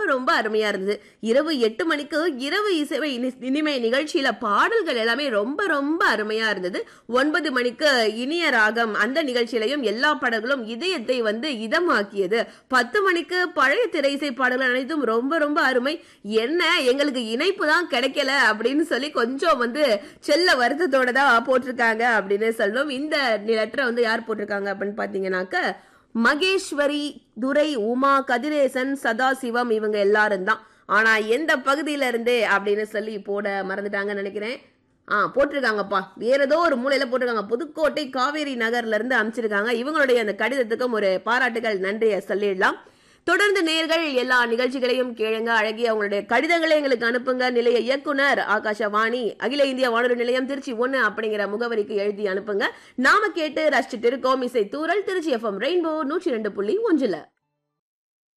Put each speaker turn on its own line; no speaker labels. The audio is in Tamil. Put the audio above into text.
ரொம்ப அருமையா இருந்தது இரவு எட்டு மணிக்கு இரவு இசை இனி- இனிமை நிகழ்ச்சியில பாடல்கள் எல்லாமே ரொம்ப ரொம்ப அருமையா இருந்தது ஒன்பது மணிக்கு இனிய ராகம் அந்த நிகழ்ச்சியிலையும் எல்லா பாடல்களும் இதயத்தை வந்து இதமாக்கியது பத்து மணிக்கு பழைய திரை இசை பாடல்கள் அனைத்தும் ரொம்ப ரொம்ப அருமை என்ன எங்களுக்கு இணைப்பு தான் கிடைக்கல அப்படின்னு சொல்லி கொஞ்சம் வந்து செல்ல வருத்தத்தோட தான் போட்டிருக்காங்க அப்படின்னு சொல்லணும் இந்த லெட்டரை வந்து யார் போட்டிருக்காங்க அப்படின்னு பாத்தீங்கன்னாக்க மகேஸ்வரி துரை உமா கதிரேசன் சதாசிவம் இவங்க எல்லாரும் தான் ஆனா எந்த பகுதியில இருந்து அப்படின்னு சொல்லி போட மறந்துட்டாங்கன்னு நினைக்கிறேன் ஆ போட்டிருக்காங்கப்பா வேற ஏதோ ஒரு மூலையில போட்டிருக்காங்க புதுக்கோட்டை காவேரி நகர்ல இருந்து அனுப்பிச்சிருக்காங்க இவங்களுடைய அந்த கடிதத்துக்கும் ஒரு பாராட்டுகள் நன்றியை சொல்லிடலாம் தொடர்ந்து நேர்கள் எல்லா நிகழ்ச்சிகளையும் கேளுங்க அழகிய உங்களுடைய கடிதங்களை எங்களுக்கு அனுப்புங்க நிலைய இயக்குனர் ஆகாஷவாணி அகில இந்திய வானொலி நிலையம் திருச்சி ஒன்னு அப்படிங்கிற முகவரிக்கு எழுதி அனுப்புங்க நாம கேட்டு ரசிச்சுட்டு இருக்கோம் இசை தூரல் திருச்சி எஃப்எம் ரெயின்போ நூற்றி ரெண்டு புள்ளி ஒன்றுல